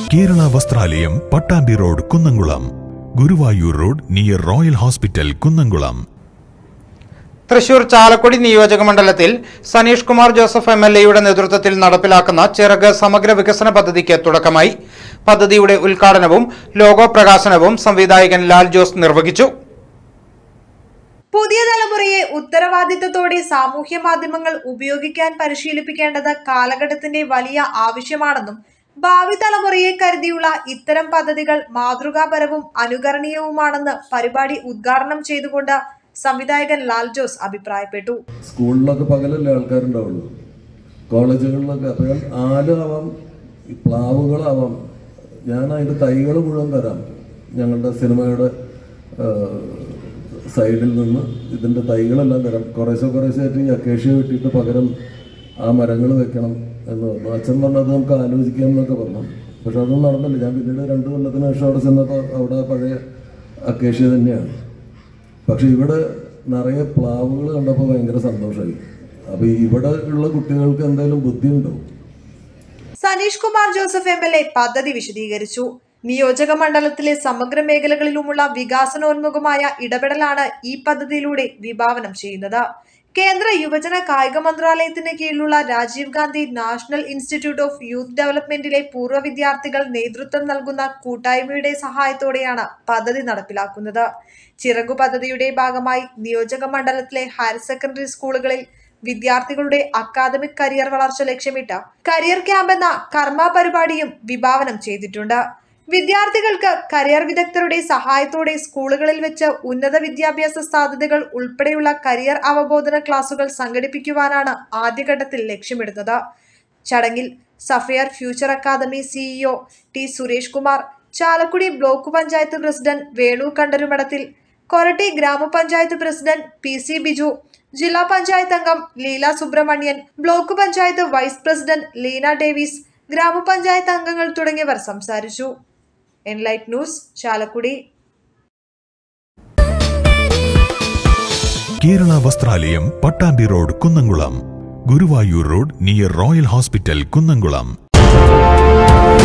Kerala Vastralayam Pattambi road Kunnamkulam Guruvayur road near royal hospital Kunnamkulam Thrissur Chalakudy നിയോജക മണ്ഡലത്തിൽ Saneesh Kumar Joseph M L എയുടെ നേതൃത്വത്തിൽ നടപ്പിലാക്കുന്ന ചിറക് സമഗ്ര വികസന പദ്ധതിക്ക് തുടക്കമായി പദ്ധതിയുടെ ഉദ്ഘാടനവും ലോഗോ പ്രകാശനവും സംവിധായകൻ ലാൽ ജോസ് നിർവഹിച്ചു പുതിയ തലമുറയെ ഉത്തരവാദിത്തത്തോടെ സാമൂഹ്യ മാധ്യമങ്ങൾ ഉപയോഗിക്കാൻ പരിശീലിപ്പിക്കേണ്ടത് കാലഘട്ടത്തിന്റെ വലിയ ആവശ്യമാണെന്നും ഭാവി തലമുറയെ കരുതിയുള്ള ഇത്തരം പദ്ധതികൾ മാതൃകാപരവും അനുകരണീയവുമാണെന്ന് പരിപാടി ഉദ്ഘാടനം ചെയ്തുകൊണ്ട് സംവിധായകൻ ലാൽ ജോസ് അഭിപ്രായപ്പെട്ടു സ്കൂളിലൊക്കെ പകലല്ലേ ആൾക്കാരുണ്ടാവുള്ളൂ കോളേജുകളിലൊക്കെ അപ്പോൾ ആലാവാം ഈ പ്ലാവുകളാവാം ഞാൻ അതിൻ്റെ തൈകൾ മുഴുവൻ തരാം ഞങ്ങളുടെ സിനിമയുടെ ആ, സൈഡിൽ നിന്ന് ഇതിൻ്റെ തൈകളെല്ലാം തരാം കുറേശ്ശെ കുറേശ്ശെ ആയിട്ട് ഈ അക്കേഷ്യ വെട്ടിയിട്ട് പകരം ആ മരങ്ങൾ വെക്കണം എന്ന് പറഞ്ഞു അച്ഛൻ പറഞ്ഞത് നമുക്ക് ആലോചിക്കാം എന്നൊക്കെ പറഞ്ഞു പക്ഷെ അതൊന്നും നടന്നില്ല ഞാൻ പിന്നീട് രണ്ട് കൊല്ലത്തിന് ശേഷം അവിടെ ചെന്നപ്പോൾ അവിടെ പഴയ അക്കേഷ്യ തന്നെയാണ് പക്ഷെ ഇവിടെ നിറയെ പ്ലാവുകൾ കണ്ടപ്പോൾ ഭയങ്കര സന്തോഷമായി അപ്പൊ ഇവിടെ ഉള്ള കുട്ടികൾക്ക് എന്തായാലും ബുദ്ധിയുണ്ടോ Saneesh Kumar Joseph M L A പദ്ധതി വിശദീകരിച്ചു നിയോജക മണ്ഡലത്തിലെ സമഗ്ര മേഖലകളിലുമുള്ള വികാസനോന്മുഖമായ ഇടപെടലാണ് ഈ പദ്ധതിയിലൂടെ വിഭാവനം ചെയ്യുന്നത് കേന്ദ്ര യുവജന കായിക മന്ത്രാലയത്തിന് കീഴിലുള്ള Rajiv Gandhi national institute of youth ഡെവലപ്മെന്റിലെ പൂർവ്വ വിദ്യാർത്ഥികൾ നേതൃത്വം നൽകുന്ന കൂട്ടായ്മയുടെ സഹായത്തോടെയാണ് പദ്ധതി നടപ്പിലാക്കുന്നത് ചിറകു പദ്ധതിയുടെ ഭാഗമായി നിയോജക മണ്ഡലത്തിലെ ഹയർ സെക്കൻഡറി സ്കൂളുകളിൽ വിദ്യാർത്ഥികളുടെ അക്കാദമിക് കരിയർ വളർച്ച ലക്ഷ്യമിട്ട് കരിയർ ക്യാമ്പ് എന്ന കർമ്മ പരിപാടിയും വിഭാവനം ചെയ്തിട്ടുണ്ട് വിദ്യാർത്ഥികൾക്ക് കരിയർ വിദഗ്ധരുടെ സഹായത്തോടെ സ്കൂളുകളിൽ വെച്ച് ഉന്നത വിദ്യാഭ്യാസ സാധ്യതകൾ ഉൾപ്പെടെയുള്ള കരിയർ അവബോധന ക്ലാസുകൾ സംഘടിപ്പിക്കുവാനാണ് ആദ്യഘട്ടത്തിൽ ലക്ഷ്യമിടുന്നത് ചടങ്ങിൽ sapphire future academy CEO T Suresh Kumar Chalakudy block panchayat president Venu Kandarumadathil Koratty ഗ്രാമപഞ്ചായത്ത് പ്രസിഡന്റ് പി സി ബിജു ജില്ലാ പഞ്ചായത്ത് അംഗം Leela Subramanian block panchayat vice president Leena Davis ഗ്രാമപഞ്ചായത്ത് അംഗങ്ങൾ തുടങ്ങിയവർ സംസാരിച്ചു enlight news Chalakudy Kerala Vastralayam Pattambi road Kunnamkulam Guruvayur road near royal hospital Kunnamkulam